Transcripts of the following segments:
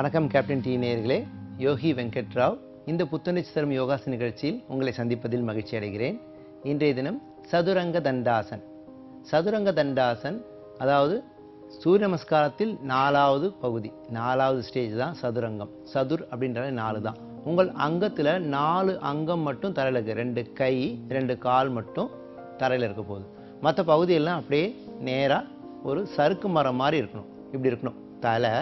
வணக்கம் captain D நேயர்களே யோகி வெங்கட் ராவ் இந்த புத்துணர்ச்சி தரும் யோகாசன நிகழ்ச்சியில் உங்களை சந்திப்பதில் மகிழ்ச்சி அடைகிறேன் இன்றைய தினம் சதுரங்க தண்டாசன் சதுரங்க தண்டாசன் அதாவது சூரிய நமஸ்காரத்தில் நாலாவது பகுதி நாலாவது ஸ்டேஜ் தான் சதுரங்கம் சதுர் அப்படின்றாலே நாலு தான் உங்கள் அங்கத்தில் நாலு அங்கம் மட்டும் தரையில் இருக்கு ரெண்டு கை ரெண்டு கால் மட்டும் தரையில் இருக்க போகுது மற்ற பகுதியெல்லாம் அப்படியே நேராக ஒரு சறுக்கு மரம் மாதிரி இருக்கணும் இப்படி இருக்கணும் தலை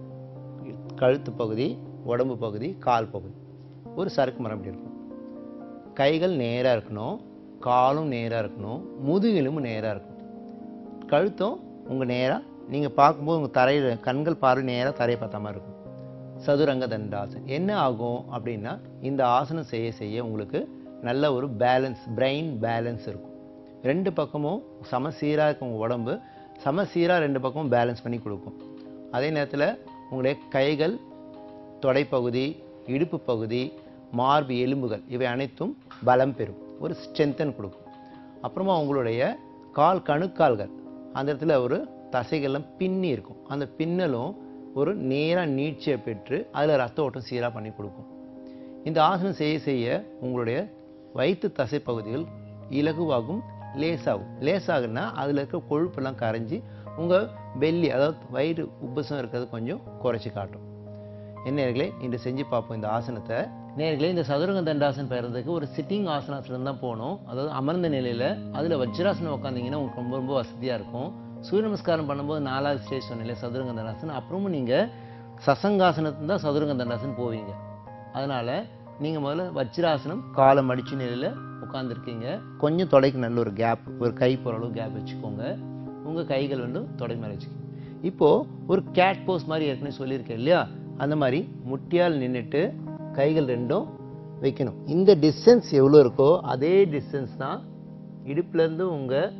கழுத்து பகுதி உடம்பு பகுதி கால் பகுதி ஒரு சறுக்கு மரம் இப்படி இருக்கும் கைகள் நேராக இருக்கணும் காலும் நேராக இருக்கணும் முதுகெலும்பு நேராக இருக்கணும் கழுத்தும் உங்கள் நேராக நீங்கள் பார்க்கும்போது உங்கள் தரையில் கண்கள் பார்வை நேராக தரையை பார்த்த மாதிரி இருக்கும் சதுரங்க தண்டாசன் என்ன ஆகும் அப்படின்னா இந்த ஆசனம் செய்ய செய்ய உங்களுக்கு நல்ல ஒரு பேலன்ஸ் பிரெயின் பேலன்ஸ் இருக்கும் ரெண்டு பக்கமும் சமசீராக இருக்கும் உங்கள் உடம்பு சமசீராக ரெண்டு பக்கமும் பேலன்ஸ் பண்ணி கொடுக்கும் அதே நேரத்தில் உங்களுடைய கைகள் தொடைப்பகுதி இடுப்பு பகுதி மார்பு எலும்புகள் இவை அனைத்தும் பலம் பெறும் ஒரு ஸ்ட்ரென்த்தன் கொடுக்கும் அப்புறமா உங்களுடைய கால் கணுக்கால்கள் அந்த இடத்துல ஒரு தசைகள்லாம் பின்னி இருக்கும் அந்த பின்னலும் ஒரு நேராக நீட்சியை பெற்று அதில் ரத்த ஓட்டம் சீராக பண்ணி கொடுக்கும் இந்த ஆசனம் செய்ய செய்ய உங்களுடைய வயிற்று தசை பகுதிகள் இலகுவாகும் லேசாகும் லேசாகுன்னா அதில் இருக்க கொழுப்பெல்லாம் கரைஞ்சி உங்கள் பெல்லி அதாவது வயிறு உப்பசம் இருக்கிறது கொஞ்சம் குறைச்சி காட்டும் என்ன நேர்களே இன்று செஞ்சு பார்ப்போம் இந்த ஆசனத்தை நேர்களே இந்த சதுரங்க தண்டாசன் பெறதுக்கு ஒரு சிட்டிங் ஆசனாசிரம் தான் போகணும் அதாவது அமர்ந்த நிலையில் அதில் வஜ்ராசனம் உட்காந்தீங்கன்னா உங்களுக்கு ரொம்ப ரொம்ப வசதியாக இருக்கும் சூரிய நமஸ்காரம் பண்ணும்போது நாலாவது ஸ்டேஜ் சொன்னீங்களே சதுரங்க தண்டாசன் அப்புறமும் நீங்கள் சசங்காசனத்து தான் சதுரங்க தண்டாசன் போவீங்க அதனால் நீங்கள் முதல்ல வஜ்ராசனம் காலை மடிச்சு நிலையில் உட்காந்துருக்கீங்க கொஞ்சம் தொடைக்கு நல்ல ஒரு கேப் ஒரு கை போகிற அளவு கேப் வச்சுக்கோங்க உங்கள் கைகள் வந்து தொடை மேலே வச்சுக்கோங்க இப்போது ஒரு கேட் போஸ் மாதிரி ஏற்கனவே சொல்லியிருக்கேன் இல்லையா அந்த மாதிரி முட்டியால் நின்றுட்டு கைகள் ரெண்டும் வைக்கணும் இந்த டிஸ்டன்ஸ் எவ்வளோ இருக்கோ அதே டிஸ்டன்ஸ் தான் இடுப்புலேருந்து உங்கள்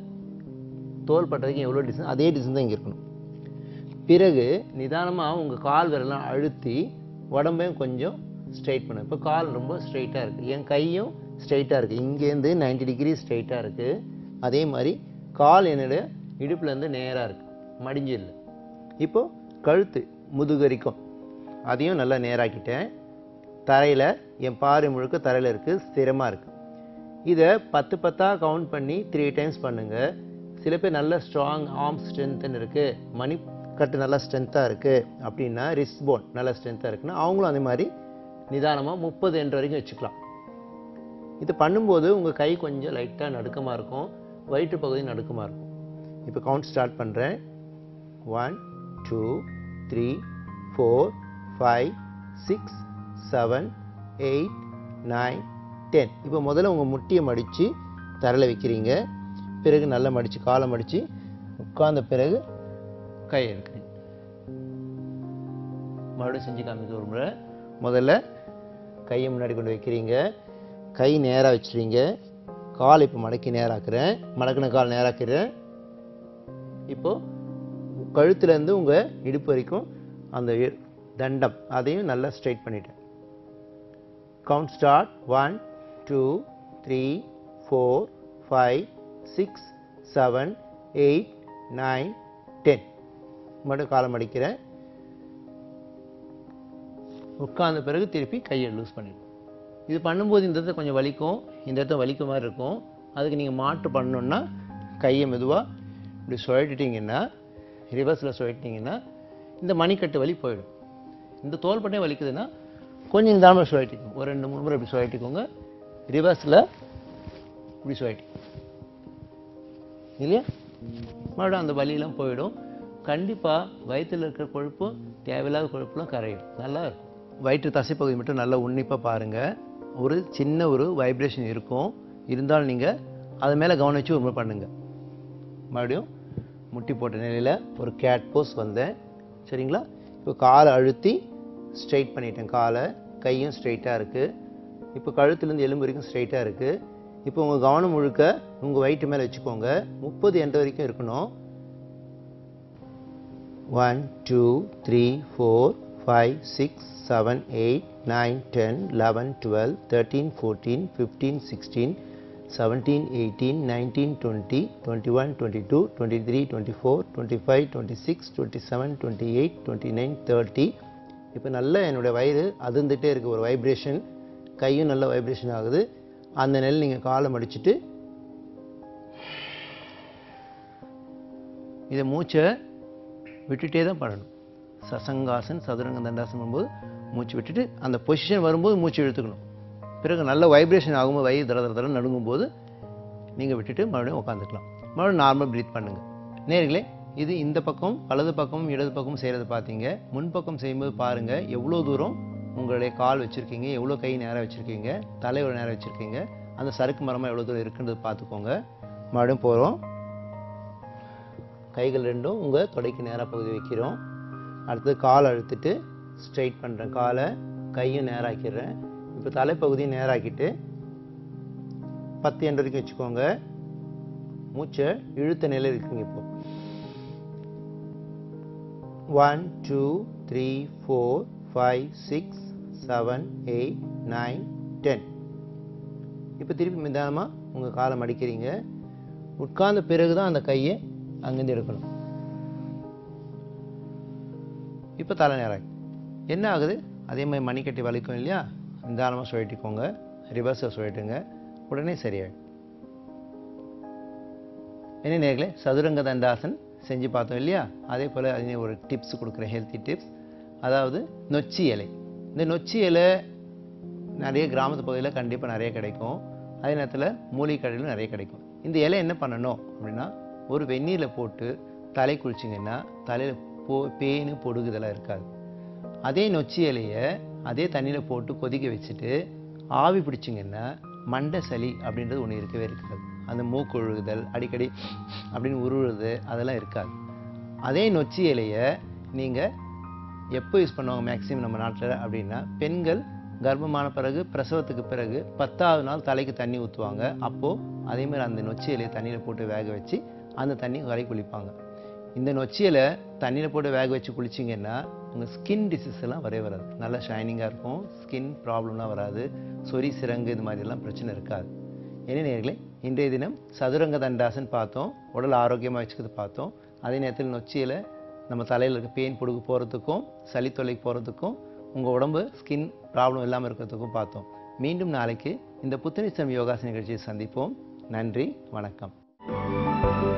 தோல் பட்டதுக்கு எவ்வளோ டிஸ்டன்ஸ் அதே டிஸ்டன்ஸ் தான் இங்கே இருக்கணும் பிறகு நிதானமாக உங்கள் கால் விரலாம் அழுத்தி உடம்பையும் கொஞ்சம் ஸ்ட்ரைட் பண்ணு இப்போ கால் ரொம்ப ஸ்ட்ரைட்டாக இருக்குது என் கையும் ஸ்ட்ரைட்டாக இருக்குது இங்கேருந்து 90 டிகிரி ஸ்ட்ரைட்டாக இருக்குது அதே மாதிரி கால் என்னோட இடுப்புலேருந்து நேராக இருக்குது மடிஞ்சு இல்லை இப்போது கழுத்து முதுகரிக்கும் அதையும் நல்லா நேராக்கிட்டேன் தரையில் என் பாறை முழுக்க தரையில் இருக்குது ஸ்திரமாக இருக்குது இதை பத்து பத்தாக கவுண்ட் பண்ணி த்ரீ டைம்ஸ் பண்ணுங்கள் சில பேர் நல்ல ஸ்ட்ராங் ஆர்ம் ஸ்ட்ரென்த்துன்னு இருக்குது மணி கட்டு நல்லா ஸ்ட்ரென்த்தாக இருக்குது அப்படின்னா ரிஸ்ட் போன் நல்லா ஸ்ட்ரென்த்தாக இருக்குன்னா அவங்களும் அதே மாதிரி நிதானமாக முப்பது என்ற வரைக்கும் வச்சுக்கலாம் இது பண்ணும்போது உங்கள் கை கொஞ்சம் லைட்டாக நடுக்கமாக இருக்கும் வயிற்று பகுதி நடுக்கமாக இருக்கும் இப்போ கவுண்ட் ஸ்டார்ட் பண்ணுறேன் one two three four five six seven eight nine ten இப்போ முதல்ல உங்கள் முட்டியை மடித்து தரையில் வைக்கிறீங்க பிறகு நல்லா மடித்து காலை மடித்து உட்கார்ந்த பிறகு கை எடுக்கிறீங்க மறுபடியும் செஞ்சு காமிக்க ஒரு முறை முதல்ல கையை முன்னாடி கொண்டு வைக்கிறீங்க கை நேராக வச்சுறீங்க கால் இப்போ மடக்கி நேராக்குறேன் மடக்கின கால் நேராக்கிறேன் இப்போது கழுத்துலேருந்து உங்கள் இடுப்பு வரைக்கும் அந்த இ- தண்டம் அதையும் நல்லா ஸ்ட்ரைட் பண்ணிட்டேன் count start one two three four five six seven eight nine ten மறுபடியும் காலை மடிக்கிறேன் உட்கார்ந்த பிறகு திருப்பி கையை லூஸ் பண்ணிடும் இது பண்ணும்போது இந்த இடத்துல கொஞ்சம் வலிக்கும் இந்த இடத்துல வலிக்க மாதிரி இருக்கும் அதுக்கு நீங்கள் மாற்று பண்ணணுன்னா கையை மெதுவாக இப்படி சுழட்டிட்டீங்கன்னா ரிவர்ஸில் சுழட்டினீங்கன்னா இந்த மணிக்கட்டு வலி போயிடும் இந்த தோள்பட்டே வலிக்குதுன்னா கொஞ்சம் நிதானமாக சுழட்டிக்கோங்க ஒரு ரெண்டு மூணு முறை இப்படி சுழட்டிக்கோங்க ரிவர்ஸில் இப்படி சுழட்டி இல்லையா மறுபடியும் அந்த வலியெல்லாம் போயிடும் கண்டிப்பாக வயிற்றில் இருக்கிற கொழுப்பு தேவையில்லாத கொழுப்புலாம் கரையும் நல்லா இருக்கும் வயிற்று தசைப்பகுதி மட்டும் நல்லா உன்னிப்பாக பாருங்கள் ஒரு சின்ன ஒரு வைப்ரேஷன் இருக்கும் இருந்தாலும் நீங்கள் அது மேலே கவனம் வச்சு ஒரு முறை பண்ணுங்கள் மறுபடியும் முட்டி போட்ட நிலையில் ஒரு கேட் போஸ் வந்தேன் சரிங்களா இப்போ காலை அழுத்தி ஸ்ட்ரைட் பண்ணிட்டேன் காலை கையும் ஸ்ட்ரைட்டாக இருக்குது இப்போ கழுத்துலேருந்து எலும்பு வரைக்கும் ஸ்ட்ரைட்டாக இருக்குது இப்போ உங்கள் கவனம் முழுக்க உங்கள் வயிற்று மேலே வச்சுக்கோங்க முப்பது என்ற வரைக்கும் இருக்கணும் one two three four five six seven eight nine ten eleven twelve thirteen fourteen fifteen sixteen seventeen eighteen nineteen twenty twenty one twenty two twenty three twenty four twenty five twenty six twenty seven twenty eight twenty nine thirty இப்போ நல்ல என்னுடைய வயிறு அதிர்ந்துட்டே இருக்குது ஒரு vibration கையும் நல்ல vibration ஆகுது அந்த நெல் நீங்கள் காலை மடிச்சிட்டு இதை மூச்சை விட்டுட்டே தான் பண்ணணும் சசங்காசன் சதுரங்க தண்டாசன் பண்ணும்போது மூச்சு விட்டுட்டு அந்த பொசிஷன் வரும்போது மூச்சு இழுத்துக்கணும் பிறகு நல்ல வைப்ரேஷன் ஆகும்போது வயிறு தர தர தர நடுங்கும் போது நீங்கள் விட்டுட்டு மறுபடியும் உட்காந்துக்கலாம் மறுபடியும் நார்மல் ப்ரீத் பண்ணுங்கள் நேர்களே இது இந்த பக்கம் வலது பக்கமும் இடது பக்கமும் செய்கிறது பார்த்தீங்க முன்பக்கம் செய்யும்போது பாருங்கள் எவ்வளோ தூரம் உங்களுடைய கால் வச்சுருக்கீங்க எவ்வளோ கை நேராக வச்சுருக்கீங்க தலை எவ்வளோ நேரம் வச்சுருக்கீங்க அந்த சறுக்கு மரமாக எவ்வளோ தூரம் இருக்குன்றது பார்த்துக்கோங்க மறுபடியும் போகிறோம் கைகள் ரெண்டும் உங்கள் தொடைக்கு நேராக பகுதி வைக்கிறோம் அடுத்தது கால் அழுத்திட்டு ஸ்ட்ரைட் பண்ணுறேன் காலை கையும் நேராக்கிடுறேன் இப்போ தலைப்பகுதியும் நேராக்கிட்டு பத்து எண்டு வரைக்கும் வச்சுக்கோங்க மூச்சை இழுத்த நிலை இருக்குங்க இப்போ one two three four five six seven eight nine ten இப்போ திருப்பி நிதானமாக உங்கள் காலை மடிக்கிறீங்க உட்கார்ந்த பிறகு தான் அந்த கையை அங்கேருந்து எடுக்கணும் இப்போ தலை நேரம் என்ன ஆகுது அதே மாதிரி மணிக்கட்டி வலிக்கும் இல்லையா நிதானமாக சுழட்டிக்கோங்க ரிவர்ஸை சுழட்டுங்க உடனே சரியாயிடும் என்ன நேர்களே சதுரங்க தண்டாசன் செஞ்சு பார்த்தோம் இல்லையா அதே போல் அதே ஒரு டிப்ஸ் கொடுக்குறேன் ஹெல்த்தி டிப்ஸ் அதாவது நொச்சி இலை இந்த நொச்சி இலை நிறைய கிராமத்து பகுதியில் கண்டிப்பாக நிறைய கிடைக்கும் அதே நேரத்தில் மூலிகை கடையிலும் நிறைய கிடைக்கும் இந்த இலை என்ன பண்ணணும் அப்படின்னா ஒரு வெந்நீரில் போட்டு தலை குளிச்சிங்கன்னா தலையில் போ பேனு பொடுகு இதெல்லாம் இருக்காது அதே நொச்சி இலையை அதே தண்ணியில் போட்டு கொதிக்க வச்சுட்டு ஆவி பிடிச்சிங்கன்னா மண்டை சளி அப்படின்றது ஒன்று இருக்கவே இருக்காது அந்த மூக்கு ஒழுகுதல் அடிக்கடி அப்படின்னு உருவுறது அதெல்லாம் இருக்காது அதே நொச்சி இலையை நீங்கள் எப்போ யூஸ் பண்ணுவாங்க மேக்ஸிமம் நம்ம நாட்டில் அப்படின்னா பெண்கள் கர்ப்பமான பிறகு பிரசவத்துக்கு பிறகு பத்தாவது நாள் தலைக்கு தண்ணி ஊற்றுவாங்க அப்போது அதே மாதிரி அந்த நொச்சி இலையை தண்ணியில் போட்டு வேக வச்சு அந்த தண்ணி வரை குளிப்பாங்க இந்த நொச்சியில் தண்ணியில் போட்டு வேக வச்சு குளிச்சிங்கன்னா உங்கள் ஸ்கின் டிசீஸ் எல்லாம் வரவே வராது நல்லா ஷைனிங்காக இருக்கும் ஸ்கின் ப்ராப்ளம்லாம் வராது சொறி சிரங்கு இது மாதிரிலாம் பிரச்சனை இருக்காது என்ன நேர்களே இன்றைய தினம் சதுரங்க தண்டாசன் பார்த்தோம் உடல் ஆரோக்கியமாக வச்சுக்கிறது பார்த்தோம் அதே நேரத்தில் நொச்சியில் நம்ம தலையில் இருக்க பெயின் பொடுகு போகிறதுக்கும் சளி தொல்லைக்கு போகிறதுக்கும் உங்கள் உடம்பு ஸ்கின் ப்ராப்ளம் இல்லாமல் இருக்கிறதுக்கும் பார்த்தோம் மீண்டும் நாளைக்கு இந்த புத்துணர்ச்சி யோகாசன நிகழ்ச்சியை சந்திப்போம் நன்றி வணக்கம்